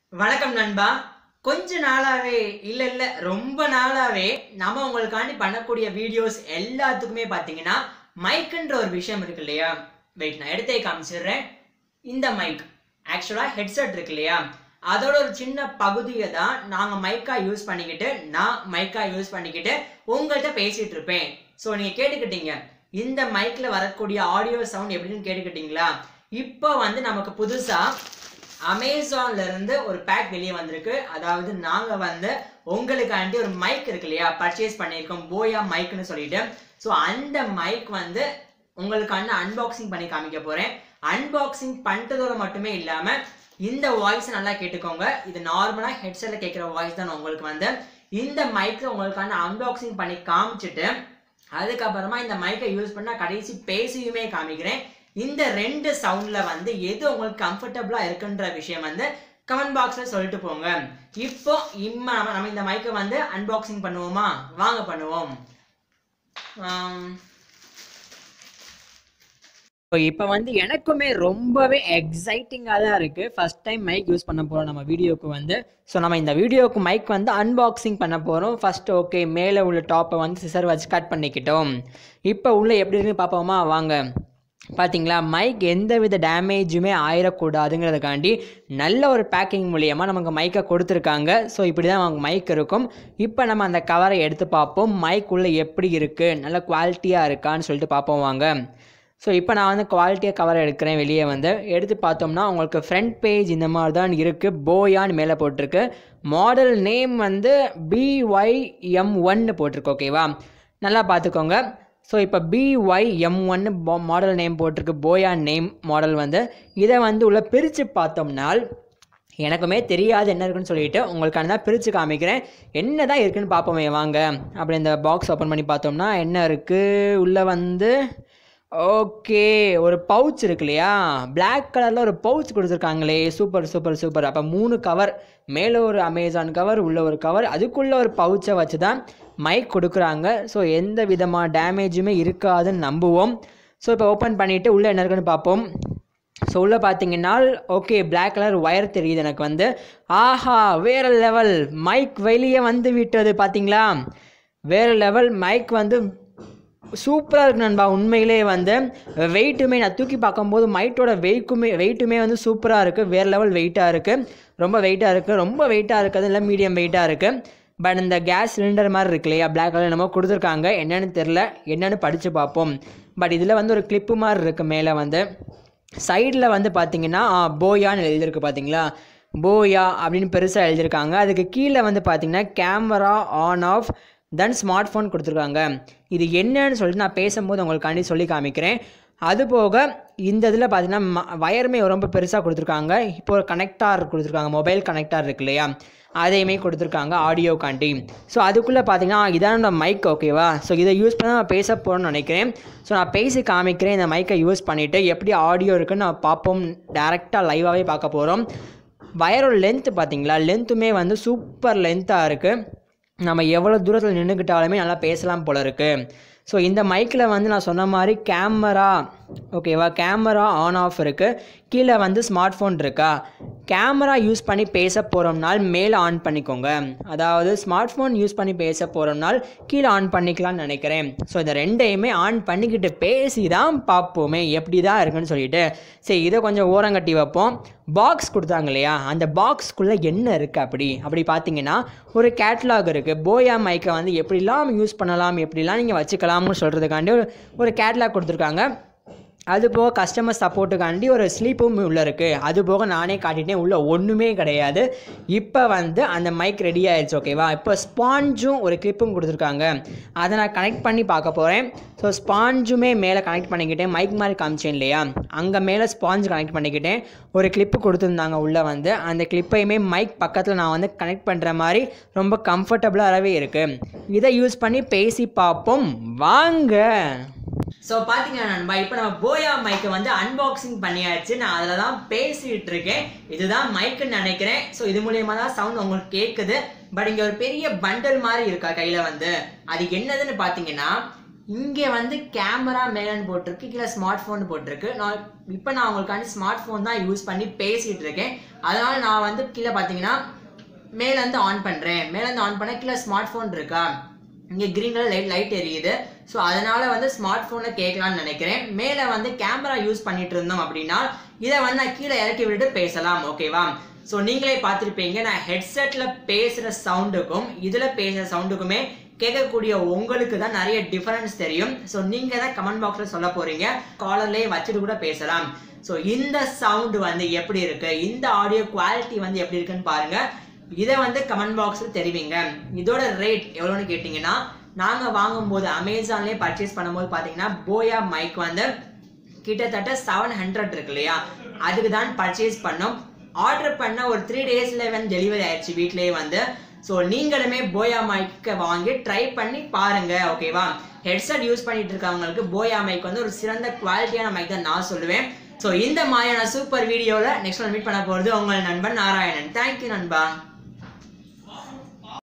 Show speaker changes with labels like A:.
A: வணக்கம் நண்பா கொஞ்ச நாளாவே இல்ல இல்ல ரொம்ப நாளாவே நம்ம உங்களுக்காண்டி பண்ணக்கூடிய வீடியோஸ் எல்லாத்துக்குமே பாத்தீங்கன்னா மைக்குன்ற ஒரு விஷயம் இருக்கு இல்லையா வெயிட் நான் எடுத்தே காமிச்சிடுறேன் இந்த மைக் ஆக்சுவலா ஹெட்செட் இருக்கு இல்லையா அதோட ஒரு சின்ன பகுதியை தான் நாங்க மைக்கா யூஸ் பண்ணிக்கிட்டு நான் மைக்கா யூஸ் பண்ணிக்கிட்டு உங்கள்கிட்ட பேசிட்டு இருப்பேன் ஸோ நீங்க கேட்டுக்கிட்டீங்க இந்த மைக்ல வரக்கூடிய ஆடியோ சவுண்ட் எப்படின்னு கேட்டுக்கிட்டீங்களா இப்போ வந்து நமக்கு புதுசா அமேசான்ல இருந்து ஒரு பேக் வெளியே வந்திருக்கு அதாவது நாங்க வந்து உங்களுக்காண்டி ஒரு மைக் இருக்கு இல்லையா பர்ச்சேஸ் பண்ணியிருக்கோம் போயா மைக்னு சொல்லிட்டு ஸோ அந்த மைக் வந்து உங்களுக்கான அன்பாக்சிங் பண்ணி காமிக்க போறேன் அன்பாக்சிங் பண்ணிட்டதோட மட்டுமே இல்லாம இந்த வாய்ஸ் நல்லா கேட்டுக்கோங்க இது நார்மலா ஹெட்செட்ல கேட்குற வாய்ஸ் தான் உங்களுக்கு வந்து இந்த மைக்ல உங்களுக்கான அன்பாக்சிங் பண்ணி காமிச்சிட்டு அதுக்கப்புறமா இந்த மைக்கை யூஸ் பண்ணா கடைசி பேசியுமே காமிக்கிறேன் இந்த ரெண்டு சவுண்ட்ல வந்து எது உங்களுக்கு கம்ஃபர்டபுளா இருக்குன்ற விஷயம் வந்து கமெண்ட் பாக்ஸ்ல சொல்லிட்டு போங்க இப்போ இம்மா நம்ம நம்ம இந்த மைக்கை வந்து அன்பாக்சிங் பண்ணுவோமா வாங்க பண்ணுவோம் ஆம். இப்போ இப்போ வந்து எனக்குமே ரொம்பவே எக்ஸைட்டிங்காக தான் இருக்குது ஃபர்ஸ்ட் டைம் மைக் யூஸ் பண்ண போகிறோம் நம்ம வீடியோக்கு வந்து ஸோ நம்ம இந்த வீடியோவுக்கு மைக் வந்து அன்பாக்சிங் பண்ண போகிறோம் ஃபர்ஸ்ட் ஓகே மேலே உள்ள டாப்பை வந்து சிசர் வச்சு கட் பண்ணிக்கிட்டோம் இப்போ உள்ள எப்படி இருக்குன்னு பார்ப்போமா வாங்க பார்த்தீங்களா மைக் எந்த வித டேமேஜுமே ஆயிடக்கூடாதுங்கிறதுக்காண்டி நல்ல ஒரு பேக்கிங் மூலியமாக நமக்கு மைக்கை கொடுத்துருக்காங்க ஸோ இப்படி தான் நமக்கு மைக் இருக்கும் இப்போ நம்ம அந்த கவரை எடுத்து பார்ப்போம் மைக் உள்ள எப்படி இருக்குது நல்ல குவாலிட்டியாக இருக்கான்னு சொல்லிட்டு பார்ப்போம் வாங்க ஸோ இப்போ நான் வந்து குவாலிட்டியாக கவர் எடுக்கிறேன் வெளியே வந்து எடுத்து பார்த்தோம்னா உங்களுக்கு ஃப்ரண்ட் பேஜ் இந்த மாதிரி தான் இருக்குது போயான்னு மேலே போட்டிருக்கு மாடல் நேம் வந்து பிஒய்எம் ஒன்னு போட்டிருக்கு ஓகேவா நல்லா பார்த்துக்கோங்க ஸோ இப்போ பிஒய் எம் ஒன்னு மாடல் நேம் போட்டிருக்கு போயா நேம் மாடல் வந்து இதை வந்து உள்ள பிரித்து பார்த்தோம்னால் எனக்குமே தெரியாது என்ன இருக்குன்னு சொல்லிட்டு உங்களுக்கான தான் பிரித்து காமிக்கிறேன் என்ன தான் இருக்குன்னு பார்ப்போமே வாங்க அப்படி இந்த பாக்ஸ் ஓப்பன் பண்ணி பார்த்தோம்னா என்ன இருக்குது உள்ளே வந்து ஓகே ஒரு பவுச் இருக்கு இல்லையா பிளாக் கலரில் ஒரு பவுச் கொடுத்துருக்காங்களே சூப்பர் சூப்பர் சூப்பர் அப்போ மூணு கவர் மேலே ஒரு அமேசான் கவர் உள்ள ஒரு கவர் அதுக்குள்ளே ஒரு பவுச்சை வச்சு தான் மைக் கொடுக்குறாங்க ஸோ எந்த விதமான டேமேஜுமே இருக்காதுன்னு நம்புவோம் ஸோ இப்போ ஓப்பன் பண்ணிவிட்டு உள்ளே என்ன இருக்குன்னு பார்ப்போம் ஸோ உள்ளே பார்த்தீங்கன்னா ஓகே பிளாக் கலர் ஒயர் தெரியுது எனக்கு வந்து ஆஹா வேறு லெவல் மைக் வெளியே வந்து விட்டது பார்த்தீங்களா வேறு லெவல் மைக் வந்து சூப்பராக இருக்கு நண்பா உண்மையிலே வந்து வெயிட்டுமே நான் தூக்கி பார்க்கும்போது மைட்டோட வெயிட்டுமே வெயிட்டுமே வந்து சூப்பராக இருக்குது வேறு லெவல் வெயிட்டாக இருக்குது ரொம்ப வெயிட்டாக இருக்குது ரொம்ப வெயிட்டாக இருக்குது இல்லை மீடியம் வெயிட்டாக இருக்குது பட் இந்த கேஸ் சிலிண்டர் மாதிரி இருக்கு இல்லையா பிளாக் கலர் என்னமோ கொடுத்துருக்காங்க என்னன்னு தெரில என்னன்னு படித்து பார்ப்போம் பட் இதில் வந்து ஒரு கிளிப்பு மாதிரி இருக்குது மேலே வந்து சைடில் வந்து பார்த்தீங்கன்னா ஆ, போயான்னு எழுதியிருக்கு பார்த்தீங்களா போயா அப்படின்னு பெருசாக எழுதியிருக்காங்க அதுக்கு கீழே வந்து பார்த்தீங்கன்னா camera on off then smartphone கொடுத்துருக்காங்க இது என்னன்னு சொல்லிட்டு நான் பேசும்போது உங்களுக்காண்டி சொல்லி காமிக்கிறேன் அது போக இந்த இதில் பார்த்தீங்கன்னா ம- வயருமே ரொம்ப பெருசாக கொடுத்துருக்காங்க இப்போ ஒரு கனெக்டார் கொடுத்துருக்காங்க மொபைல் கனெக்டார் இருக்கு இல்லையா அதையுமே கொடுத்துருக்காங்க ஆடியோக்காண்டி ஸோ அதுக்குள்ளே பார்த்தீங்கன்னா இதான மைக் ஓகேவா ஸோ இதை யூஸ் பண்ண நான் பேச போகிறேன்னு நினைக்கிறேன் ஸோ நான் பேசி காமிக்கிறேன் இந்த மைக்கை யூஸ் பண்ணிவிட்டு எப்படி ஆடியோ இருக்குன்னு நான் பார்ப்போம் டேரெக்டாக லைவாகவே பார்க்க போகிறோம் வயரோட லென்த் பார்த்தீங்களா லென்த்துமே வந்து சூப்பர் லென்த்தாக இருக்குது நம்ம எவ்வளோ தூரத்தில் நின்றுக்கிட்டாலுமே நல்லா பேசலாம் போல இருக்குது ஸோ இந்த மைக்கில் வந்து நான் சொன்ன மாதிரி கேமரா ஓகேவா கேமரா ஆன் ஆஃப் இருக்குது கீழே வந்து ஸ்மார்ட் ஃபோன் இருக்கா கேமரா யூஸ் பண்ணி பேச போகிறோம்னால் மேலே ஆன் பண்ணிக்கோங்க அதாவது ஸ்மார்ட் ஃபோன் யூஸ் பண்ணி பேச போகிறோம்னால் கீழே ஆன் பண்ணிக்கலாம்னு நினைக்கிறேன் ஸோ இந்த ரெண்டையுமே ஆன் பண்ணிக்கிட்டு பேசி தான் பார்ப்போமே எப்படி தான் இருக்குன்னு சொல்லிட்டு சரி இதை கொஞ்சம் ஓரங்கட்டி வைப்போம் பாக்ஸ் கொடுத்தாங்க இல்லையா அந்த பாக்ஸ்க்குள்ளே என்ன இருக்குது அப்படி அப்படி பார்த்தீங்கன்னா ஒரு கேட்லாக் இருக்குது போயா மைக்கை வந்து எப்படிலாம் யூஸ் பண்ணலாம் எப்படிலாம் நீங்கள் வச்சுக்கலாம்னு சொல்கிறதுக்காண்டி ஒரு ஒரு கேட்லாக் கொடுத்துருக்காங்க அது போக கஸ்டமர் சப்போர்ட்டுக்காண்டி ஒரு ஸ்லீப்பும் உள்ளே இருக்குது அது போக நானே காட்டிட்டேன் உள்ளே ஒன்றுமே கிடையாது இப்போ வந்து அந்த மைக் ரெடி ஆயிடுச்சு ஓகேவா இப்போ ஸ்பாஞ்சும் ஒரு கிளிப்பும் கொடுத்துருக்காங்க அதை நான் கனெக்ட் பண்ணி பார்க்க போகிறேன் ஸோ ஸ்பாஞ்சுமே மேலே கனெக்ட் பண்ணிக்கிட்டேன் மைக் மாதிரி காமிச்சேன் இல்லையா அங்கே மேலே ஸ்பாஞ்ச் கனெக்ட் பண்ணிக்கிட்டேன் ஒரு கிளிப்பு கொடுத்துருந்தாங்க உள்ளே வந்து அந்த கிளிப்பையுமே மைக் பக்கத்தில் நான் வந்து கனெக்ட் பண்ணுற மாதிரி ரொம்ப கம்ஃபர்டபுளாகவே இருக்குது இதை யூஸ் பண்ணி பேசி பார்ப்போம் வாங்க ஸோ பார்த்தீங்கன்னா நண்பா இப்போ நம்ம போயா மைக்கை வந்து அன்பாக்சிங் பண்ணியாச்சு நான் அதில் தான் பேசிட்டு இருக்கேன் இதுதான் மைக்குன்னு நினைக்கிறேன் ஸோ இது மூலியமா தான் சவுண்ட் உங்களுக்கு கேட்குது பட் இங்கே ஒரு பெரிய பண்டல் மாதிரி இருக்கா கையில் வந்து அது என்னதுன்னு பார்த்தீங்கன்னா இங்கே வந்து கேமரா மேலன்னு போட்டிருக்கு கீழே ஸ்மார்ட் ஃபோன் போட்டிருக்கு நான் இப்போ நான் உங்களுக்காண்டி ஸ்மார்ட் ஃபோன் தான் யூஸ் பண்ணி பேசிகிட்டு இருக்கேன் அதனால நான் வந்து கீழே பார்த்தீங்கன்னா மேலேருந்து ஆன் பண்ணுறேன் மேலேருந்து ஆன் பண்ண கீழே ஸ்மார்ட் ஃபோன் இருக்கா இங்கே க்ரீன் கலர் லைட் லைட் எரியுது ஸோ அதனால வந்து ஸ்மார்ட் ஃபோனில் கேட்கலான்னு நினைக்கிறேன் மேலே வந்து கேமரா யூஸ் பண்ணிட்டு இருந்தோம் அப்படின்னா இதை வந்து நான் கீழே இறக்கி விட்டுட்டு பேசலாம் ஓகேவா ஸோ நீங்களே பார்த்துருப்பீங்க நான் ஹெட்செட்டில் பேசுகிற சவுண்டுக்கும் இதில் பேசுகிற சவுண்டுக்குமே கேட்கக்கூடிய உங்களுக்கு தான் நிறைய டிஃபரன்ஸ் தெரியும் ஸோ நீங்கள் தான் கமெண்ட் பாக்ஸில் சொல்ல போகிறீங்க காலர்லேயே வச்சுட்டு கூட பேசலாம் ஸோ இந்த சவுண்டு வந்து எப்படி இருக்கு இந்த ஆடியோ குவாலிட்டி வந்து எப்படி இருக்குன்னு பாருங்க இதை வந்து கமெண்ட் பாக்ஸில் தெரிவிங்க இதோட ரேட் எவ்வளோன்னு கேட்டிங்கன்னா நாங்கள் வாங்கும்போது அமேசான்லேயே பர்ச்சேஸ் பண்ணும்போது பார்த்தீங்கன்னா போயா மைக் வந்து கிட்டத்தட்ட செவன் ஹண்ட்ரட் இருக்கு இல்லையா அதுக்கு தான் பர்ச்சேஸ் பண்ணோம் ஆர்டர் பண்ண ஒரு த்ரீ டேஸில் வந்து டெலிவரி ஆயிடுச்சு வீட்லேயே வந்து ஸோ நீங்களுமே போயா மைக்கை வாங்கி ட்ரை பண்ணி பாருங்க ஓகேவா ஹெட்செட் யூஸ் பண்ணிட்டு இருக்கவங்களுக்கு போயா மைக் வந்து ஒரு சிறந்த குவாலிட்டியான மைக் தான் நான் சொல்லுவேன் ஸோ இந்த மாதிரியான சூப்பர் வீடியோவில் நெக்ஸ்ட் ஒன் மீட் பண்ண போகிறது உங்கள் நண்பன் நாராயணன் தேங்க்யூ நண்பா